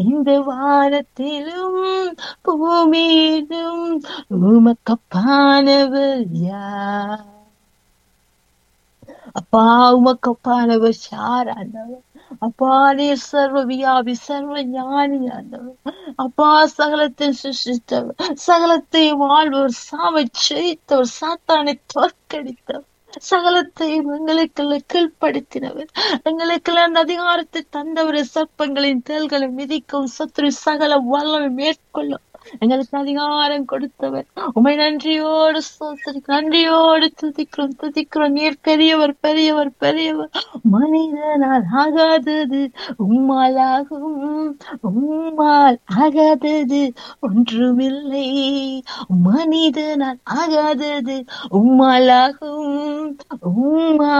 இந்த வானத்திலும் பூமியிலும் உமக்கப்பானவர் யார் அப்பா உமக்கப்பானவர் யார் ஆண்டவர் அப்பா நீர் சர்வ வியாபி சர்வ ஞானி ஆண்டவர் அப்பா சகலத்தை சிருஷ்டித்தவர் சகலத்தை வாழ்வர் சாவை ஜெயித்தவர் சாத்தானை தோற்கடித்தவர் சகலத்தையும் எங்களுக்குள்ள கீழ்ப்படுத்தினவர் எங்களுக்கு அந்த அதிகாரத்தை தந்தவர் சர்ப்பங்களின் தேல்களை மிதிக்கும் சத்துரு சகல வல்லமை மேற்கொள்ளும் எங்களுக்கு அதிகாரம் கொடுத்தவர் உமை நன்றியோடு சோதரிக்கிறோம் நன்றியோடு துதிக்கிறோம் துதிக்கிறோம் நீர் பெரியவர் பெரியவர் பெரியவர் மனிதனால் ஆகாதது உம்மாலாகும் உம்மால் ஆகாதது ஒன்றுமில்லை மனிதனால் ஆகாதது உம்மாலாகும் உம்மா